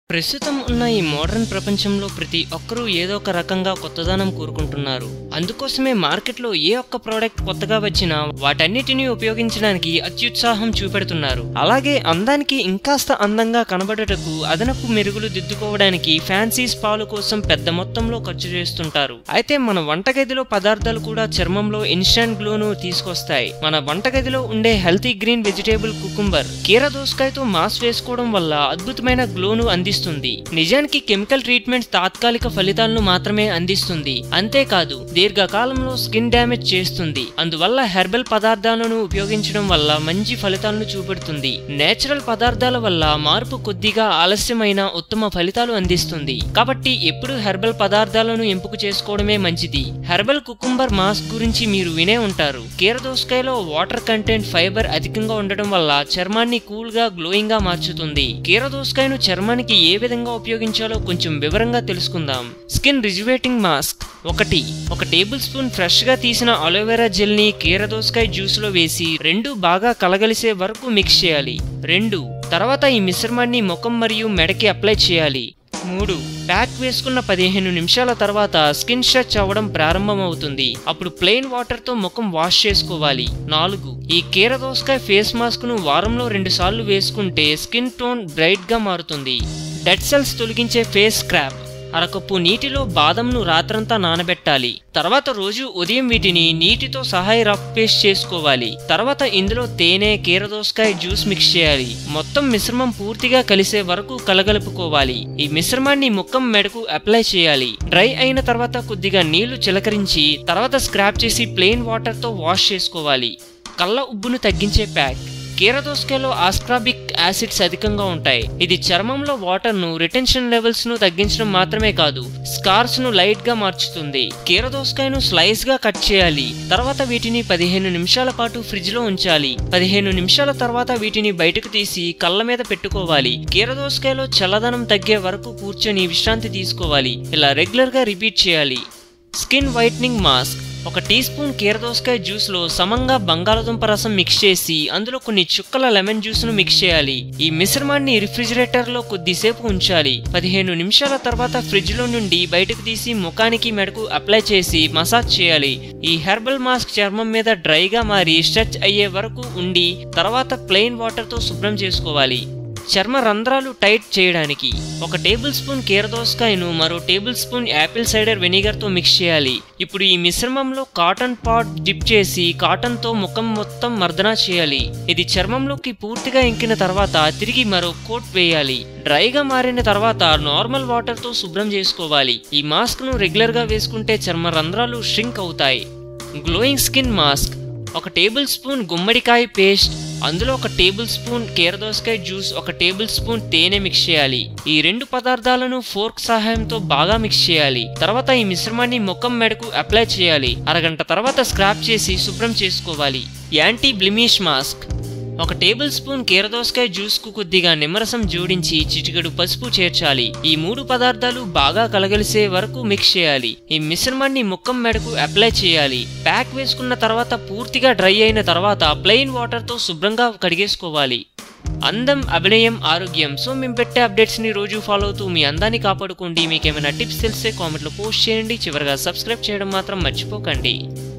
ప్రస్తుతం ఉన్న ఈ మోడర్న్ ప్రపంచంలో ప్రతి ఒక్కరూ ఏదో ఒక రకంగా కొత్తదనం కోరుకుంటున్నారు అందుకోసమే మార్కెట్లో ఏ ఒక్క ప్రోడక్ట్ కొత్తగా వచ్చినా వాటన్నిటినీ ఉపయోగించడానికి అత్యుత్సాహం చూపెడుతున్నారు అలాగే అందానికి ఇంకాస్త అందంగా కనబడటకు అదనపు మెరుగులు దిద్దుకోవడానికి ఫ్యాన్సీ స్పాలు కోసం పెద్ద మొత్తంలో ఖర్చు చేస్తుంటారు అయితే మన వంటగదిలో పదార్థాలు కూడా చర్మంలో ఇన్స్టాంట్ గ్లోను తీసుకొస్తాయి మన వంటగదిలో ఉండే హెల్తీ గ్రీన్ వెజిటేబుల్ కుకుంబర్ కీర దోసకాయతో మాస్ వేసుకోవడం వల్ల అద్భుతమైన గ్లోను అందిస్తుంది నిజానికి కెమికల్ ట్రీట్మెంట్ తాత్కాలిక ఫలితాలను మాత్రమే అందిస్తుంది అంతేకాదు దీర్ఘకాలంలో స్కిన్ డ్యామేజ్ చేస్తుంది అందువల్ల హెర్బల్ పదార్థాలను ఉపయోగించడం వల్ల మంచి ఫలితాలను చూపెడుతుంది నేచురల్ పదార్థాల వల్ల మార్పు కొద్దిగా ఆలస్యమైన ఉత్తమ ఫలితాలు అందిస్తుంది కాబట్టి ఎప్పుడు హెర్బల్ పదార్థాలను ఎంపిక చేసుకోవడమే మంచిది హెర్బల్ కుకుంబర్ మాస్క్ గురించి మీరు వినే ఉంటారు కీర దోసకాయలో వాటర్ కంటెంట్ ఫైబర్ అధికంగా ఉండడం వల్ల చర్మాన్ని కూల్ గా గ్లోయింగ్ గా మార్చుతుంది కీర దోసకాయను చర్మానికి ఏ విధంగా ఉపయోగించాలో కొంచెం వివరంగా తెలుసుకుందాం స్కిన్ రిజువేటింగ్ మాస్క్ ఒకటి ఒక టేబుల్ స్పూన్ ఫ్రెష్ గా తీసిన అలోవెరా జెల్ ని కీర దోసకాయ జ్యూస్ లో వేసి రెండు బాగా కలగలిసే వరకు మిక్స్ చేయాలి రెండు తర్వాత ఈ మిశ్రమాన్ని ముఖం మరియు మెడకి అప్లై చేయాలి మూడు ప్యాక్ వేసుకున్న పదిహేను నిమిషాల తర్వాత స్కిన్ స్ట్రెచ్ అవ్వడం ప్రారంభమవుతుంది అప్పుడు ప్లెయిన్ వాటర్ తో ముఖం వాష్ చేసుకోవాలి నాలుగు ఈ కీర దోసకాయ ఫేస్ మాస్క్ ను వారంలో రెండు సార్లు వేసుకుంటే స్కిన్ టోన్ బ్రైట్ గా మారుతుంది డెడ్ సెల్స్ తొలగించే ఫేస్ స్క్రాప్ అరకప్పు నీటిలో బాదంను రాత్రంతా నానబెట్టాలి తర్వాత రోజు ఉదయం వీటిని నీటితో సహాయ రఫ్ పేస్ట్ చేసుకోవాలి తర్వాత ఇందులో తేనె కీరదోసకాయ జ్యూస్ మిక్స్ చేయాలి మొత్తం మిశ్రమం పూర్తిగా కలిసే వరకు కలగలుపుకోవాలి ఈ మిశ్రమాన్ని ముఖం మెడకు అప్లై చేయాలి డ్రై అయిన తర్వాత కొద్దిగా నీళ్లు చిలకరించి తర్వాత స్క్రాప్ చేసి ప్లెయిన్ వాటర్ తో వాష్ చేసుకోవాలి కళ్ళ ఉబ్బును తగ్గించే ప్యాక్ కీరదోసకాయలో ఆస్క్రాబిక్ యాసిడ్స్ అధికంగా ఉంటాయి ఇది చర్మంలో వాటర్ ను రిటెన్షన్ లెవెల్స్ ను తగ్గించడం మాత్రమే కాదు స్కార్స్ ను లైట్ గా మార్చుతుంది కీరదోసకాయను స్లైస్ గా కట్ చేయాలి తర్వాత వీటిని పదిహేను నిమిషాల పాటు ఫ్రిడ్జ్ లో ఉంచాలి పదిహేను నిమిషాల తర్వాత వీటిని బయటకు తీసి కళ్ళ మీద పెట్టుకోవాలి కీరదోసకాయలో చల్లదనం తగ్గే వరకు కూర్చొని విశ్రాంతి తీసుకోవాలి ఇలా రెగ్యులర్ గా రిపీట్ చేయాలి స్కిన్ వైట్నింగ్ మాస్క్ ఒక టీ స్పూన్ కీరదోసకాయ జ్యూస్లో సమంగా బంగాళదుంప రసం మిక్స్ చేసి అందులో కొన్ని చుక్కల లెమన్ జ్యూస్ను మిక్స్ చేయాలి ఈ మిశ్రమాన్ని రిఫ్రిజిరేటర్లో కొద్దిసేపు ఉంచాలి పదిహేను నిమిషాల తర్వాత ఫ్రిడ్జ్లో నుండి బయటకు తీసి ముఖానికి మెడకు అప్లై చేసి మసాజ్ చేయాలి ఈ హెర్బల్ మాస్క్ చర్మం మీద డ్రైగా మారి స్ట్రెచ్ అయ్యే వరకు ఉండి తర్వాత ప్లెయిన్ వాటర్తో శుభ్రం చేసుకోవాలి చర్మ రంధ్రాలు టైట్ చేయడానికి ఒక టేబుల్ స్పూన్ కీరదోసకాయను మరో టేబుల్ స్పూన్ యాపిల్ సైడర్ వెనిగర్తో మిక్స్ చేయాలి ఇప్పుడు ఈ మిశ్రమంలో కాటన్ పాట్ డిప్ చేసి కాటన్తో ముఖం మొత్తం మర్దనా చేయాలి ఇది చర్మంలోకి పూర్తిగా ఇంకిన తర్వాత తిరిగి మరో కోట్ వేయాలి డ్రైగా మారిన తర్వాత నార్మల్ వాటర్తో శుభ్రం చేసుకోవాలి ఈ మాస్క్ను రెగ్యులర్గా వేసుకుంటే చర్మ రంధ్రాలు షింక్ అవుతాయి గ్లోయింగ్ స్కిన్ మాస్క్ ఒక టేబుల్ స్పూన్ గుమ్మడికాయ పేస్ట్ అందులో ఒక టేబుల్ స్పూన్ కీరదోసకాయ జ్యూస్ ఒక టేబుల్ స్పూన్ తేనె మిక్స్ చేయాలి ఈ రెండు పదార్థాలను ఫోర్క్ సహాయంతో బాగా మిక్స్ చేయాలి తర్వాత ఈ మిశ్రమాన్ని ముఖం మెడకు అప్లై చేయాలి అరగంట తర్వాత స్క్రాప్ చేసి శుభ్రం చేసుకోవాలి యాంటీ బ్లిమిష్ మాస్క్ ఒక టేబుల్ స్పూన్ కీరదోసకాయ జ్యూస్ కు కొద్దిగా నిమ్మరసం జోడించి చిటికెడు పసుపు చేర్చాలి ఈ మూడు పదార్థాలు బాగా కలగలిసే వరకు మిక్స్ చేయాలి ఈ మిశ్రమాన్ని ముఖం మెడకు అప్లై చేయాలి ప్యాక్ వేసుకున్న తర్వాత పూర్తిగా డ్రై అయిన తర్వాత ప్లెయిన్ వాటర్ తో శుభ్రంగా కడిగేసుకోవాలి అందం అభినయం ఆరోగ్యం సో మేము పెట్టే అప్డేట్స్ ని రోజు ఫాలో అవుతూ మీ అందాన్ని కాపాడుకోండి మీకు ఏమైనా టిప్స్ తెలిస్తే కామెంట్లో పోస్ట్ చేయండి చివరిగా సబ్స్క్రైబ్ చేయడం మాత్రం మర్చిపోకండి